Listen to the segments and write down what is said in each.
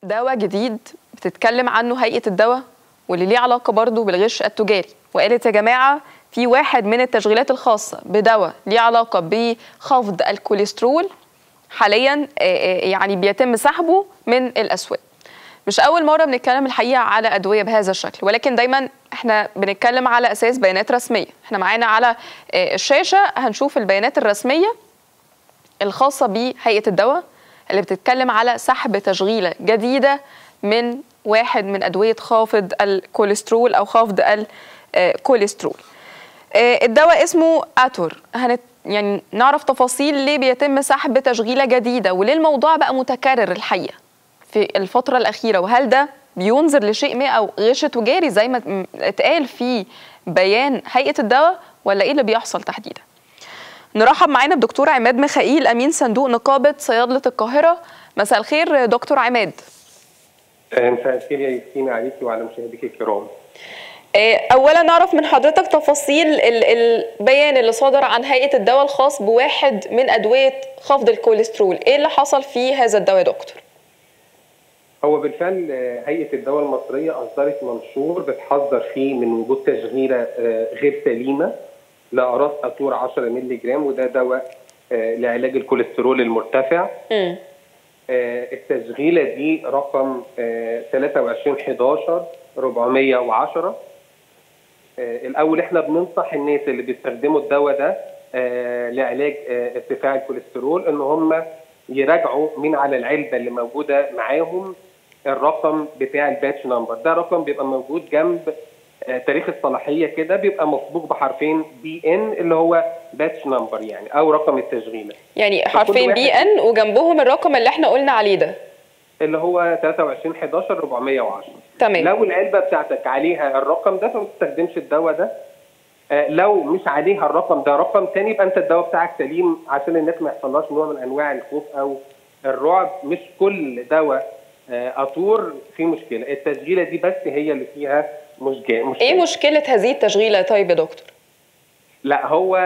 دواء جديد بتتكلم عنه هيئة الدواء واللي ليه علاقة برضه بالغش التجاري وقالت يا جماعة في واحد من التشغيلات الخاصة بدواء ليه علاقة بخفض الكوليسترول حاليا آه، آه، يعني بيتم سحبه من الأسواق مش أول مرة بنتكلم الحقيقة على أدوية بهذا الشكل ولكن دايما احنا بنتكلم على أساس بيانات رسمية احنا معانا على آه، الشاشة هنشوف البيانات الرسمية الخاصة بهيئة الدواء اللي بتتكلم على سحب تشغيلة جديدة من واحد من أدوية خافض الكوليسترول أو خفض الكوليسترول آه، الدواء اسمه أتور هنت يعني نعرف تفاصيل ليه بيتم سحب تشغيلة جديدة وليه الموضوع بقى متكرر الحقيقة في الفترة الأخيرة وهل ده بينذر لشيء ما أو غش تجاري زي ما م- اتقال في بيان هيئة الدواء ولا إيه اللي بيحصل تحديدا؟ نرحب معانا بدكتور عماد ميخائيل امين صندوق نقابه صيادله القاهره مساء الخير دكتور عماد مساء الخير يا ياسين عليكي وعلى مشاهديك الكرام آه، اولا نعرف من حضرتك تفاصيل ال- البيان اللي صدر عن هيئه الدواء الخاص بواحد من ادويه خفض الكوليسترول ايه اللي حصل في هذا الدواء يا دكتور هو بالفعل آه، هيئه الدواء المصريه اصدرت منشور بتحذر فيه من وجود تشغيله آه، غير سليمه لاقراص اتور 10 مللي جرام وده دواء آه، لعلاج الكوليسترول المرتفع امم آه، التشغيله دي رقم آه، 23 11 410 آه، الاول احنا بننصح الناس اللي بيستخدموا الدواء ده آه، لعلاج آه، ارتفاع الكوليسترول ان هم يراجعوا من على العلبه اللي موجوده معاهم الرقم بتاع الباتش نمبر ده رقم بيبقى موجود جنب آه، تاريخ الصلاحيه كده بيبقى مسبوق بحرفين بي ان اللي هو باتش نمبر يعني او رقم التشغيله يعني حرفين واحد- بي ان وجنبهم الرقم اللي احنا قلنا عليه ده اللي هو 23 11 410 تمام لو العلبه بتاعتك عليها الرقم ده فما تستخدمش الدواء ده آه، لو مش عليها الرقم ده رقم تاني يبقى انت الدواء بتاعك سليم عشان الناس ما يحصلهاش نوع من انواع الخوف او الرعب مش كل دواء آه، اطور فيه مشكله التسجيله دي بس هي اللي فيها مشكله مشكله ايه مشكله هذه التشغيله طيب يا دكتور لا هو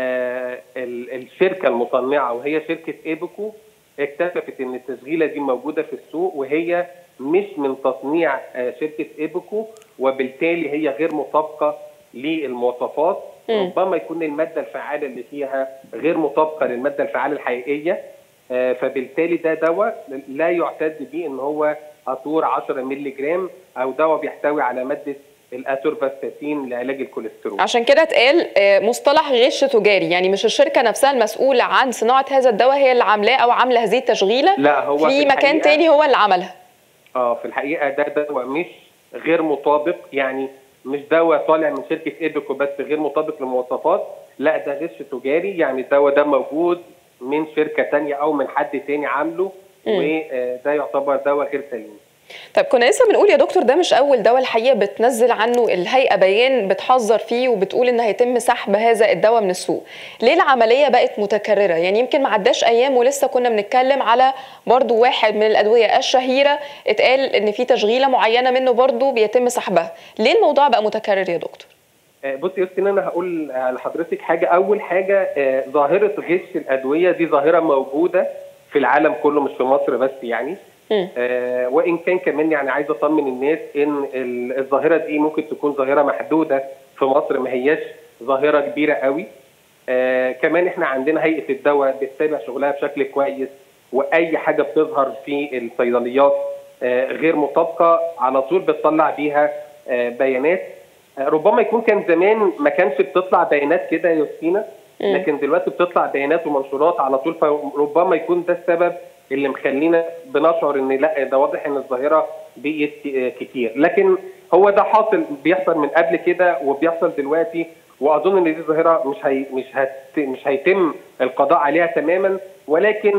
آه ال- الشركه المصنعه وهي شركه ايبكو اكتشفت ان التشغيله دي موجوده في السوق وهي مش من تصنيع آه شركه ايبكو وبالتالي هي غير مطابقه للمواصفات مم. ربما يكون الماده الفعاله اللي فيها غير مطابقه للماده الفعاله الحقيقيه آه فبالتالي ده دواء لا يعتد به ان هو اطور 10 مللي جرام او دواء بيحتوي على ماده الاتورفاستاتين لعلاج الكوليسترول عشان كده اتقال آه، مصطلح غش تجاري يعني مش الشركه نفسها المسؤوله عن صناعه هذا الدواء هي اللي عاملاه او عامله هذه التشغيله لا هو في مكان الحقيقة- تاني هو اللي عملها اه في الحقيقه ده دواء مش غير مطابق يعني مش دواء طالع من شركه ايبكو بس غير مطابق للمواصفات لا ده غش تجاري يعني الدواء ده موجود من شركه تانية او من حد تاني عامله مم. وده يعتبر دواء غير سليم طيب كنا لسه بنقول يا دكتور ده مش اول دواء الحقيقه بتنزل عنه الهيئه بيان بتحذر فيه وبتقول ان هيتم سحب هذا الدواء من السوق ليه العمليه بقت متكرره يعني يمكن ما عداش ايام ولسه كنا بنتكلم على برضو واحد من الادويه الشهيره اتقال ان في تشغيله معينه منه برضو بيتم سحبها ليه الموضوع بقى متكرر يا دكتور آه، بصي يا ياسين انا هقول آه، لحضرتك حاجه اول حاجه آه، ظاهره غش الادويه دي ظاهره موجوده في العالم كله مش في مصر بس يعني مم. آه، وان كان كمان يعني عايز اطمن الناس ان ال- الظاهره دي ممكن تكون ظاهره محدوده في مصر ما هياش ظاهره كبيره قوي آه، كمان احنا عندنا هيئه الدواء بتتابع شغلها بشكل كويس واي حاجه بتظهر في الصيدليات آه، غير مطابقه على طول بتطلع بيها آه، بيانات آه، ربما يكون كان زمان ما كانش بتطلع بيانات كده يا يوستينا مم. لكن دلوقتي بتطلع بيانات ومنشورات على طول فربما يكون ده السبب اللي مخلينا بنشعر ان لا ده واضح ان الظاهره بقت ك- كتير لكن هو ده حاصل بيحصل من قبل كده وبيحصل دلوقتي واظن ان دي ظاهره مش هي مش هت مش هيتم القضاء عليها تماما ولكن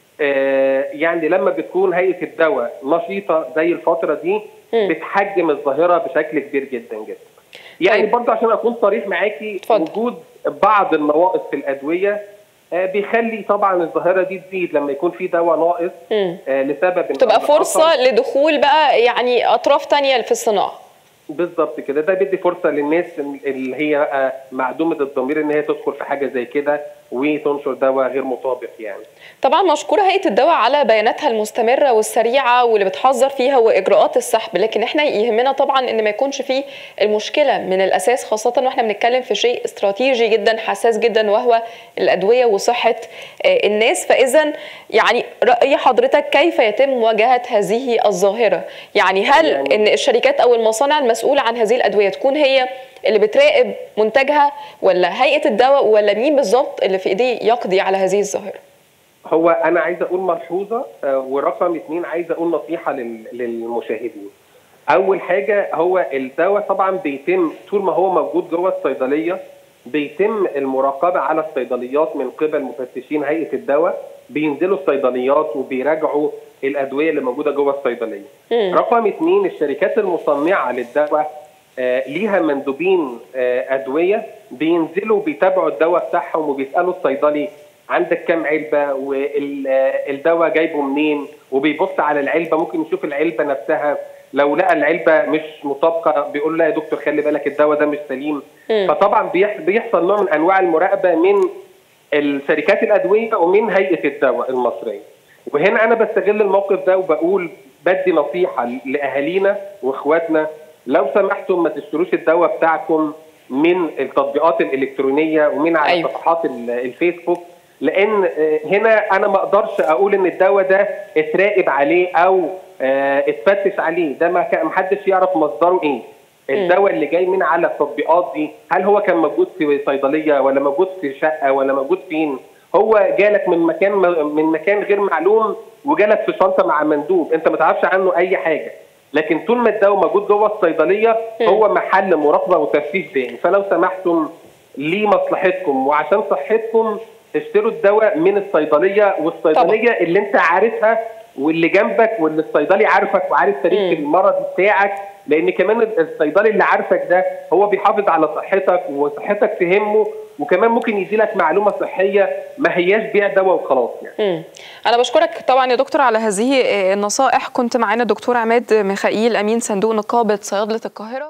آه يعني لما بتكون هيئه الدواء نشيطه زي الفتره دي مم. بتحجم الظاهره بشكل كبير جدا جدا يعني طيب. برضه عشان اكون صريح معاكي اتفضل. وجود بعض النواقص في الادويه آه، بيخلي طبعا الظاهره دي تزيد لما يكون في دواء ناقص مم. آه، لسبب إن تبقى هو فرصه حصل. لدخول بقى يعني اطراف تانية في الصناعه بالظبط كده ده بيدي فرصه للناس اللي هي بقى معدومه الضمير ان هي تدخل في حاجه زي كده وتنشر دواء غير مطابق يعني طبعا مشكوره هيئه الدواء على بياناتها المستمره والسريعه واللي بتحذر فيها واجراءات السحب لكن احنا يهمنا طبعا ان ما يكونش فيه المشكله من الاساس خاصه واحنا بنتكلم في شيء استراتيجي جدا حساس جدا وهو الادويه وصحه الناس فاذا يعني راي حضرتك كيف يتم مواجهه هذه الظاهره يعني هل يعني ان الشركات او المصانع المسؤوله عن هذه الادويه تكون هي اللي بتراقب منتجها ولا هيئه الدواء ولا مين بالظبط اللي في ايديه يقضي على هذه الظاهره هو انا عايز اقول ملحوظه ورقم اثنين عايز اقول نصيحه للمشاهدين اول حاجه هو الدواء طبعا بيتم طول ما هو موجود جوه الصيدليه بيتم المراقبه على الصيدليات من قبل مفتشين هيئه الدواء بينزلوا الصيدليات وبيراجعوا الادويه اللي موجوده جوه الصيدليه. م. رقم اثنين الشركات المصنعه للدواء آه ليها مندوبين آه ادويه بينزلوا بيتابعوا الدواء بتاعهم وبيسالوا الصيدلي عندك كام علبه والدواء جايبه منين وبيبص على العلبه ممكن يشوف العلبه نفسها لو لقى العلبه مش مطابقه بيقول لا يا دكتور خلي بالك الدواء ده مش سليم م. فطبعا بيحصل نوع من انواع المراقبه من الشركات الادويه ومن هيئه الدواء المصريه وهنا انا بستغل الموقف ده وبقول بدي نصيحه لاهالينا واخواتنا لو سمحتم ما تشتروش الدواء بتاعكم من التطبيقات الالكترونيه ومن على أيوة. صفحات الفيسبوك لان هنا انا ما اقدرش اقول ان الدواء ده اتراقب عليه او اتفتش عليه ده ما حدش يعرف مصدره ايه الدواء اللي جاي من على التطبيقات دي هل هو كان موجود في صيدليه ولا موجود في شقه ولا موجود فين هو جالك من مكان من مكان غير معلوم وجالك في شنطه مع مندوب انت ما تعرفش عنه اي حاجه لكن طول ما الدواء موجود جوه الصيدليه هو محل مراقبه وتفتيش دائم فلو سمحتم لمصلحتكم وعشان صحتكم اشتروا الدواء من الصيدليه والصيدليه طبعا. اللي انت عارفها واللي جنبك واللي الصيدلي عارفك وعارف تاريخ المرض بتاعك لان كمان الصيدلي اللي عارفك ده هو بيحافظ على صحتك وصحتك تهمه وكمان ممكن يدي لك معلومه صحيه ما هياش بيع دواء وخلاص يعني. مم. انا بشكرك طبعا يا دكتور على هذه النصائح كنت معانا الدكتور عماد ميخائيل امين صندوق نقابه صيادله القاهره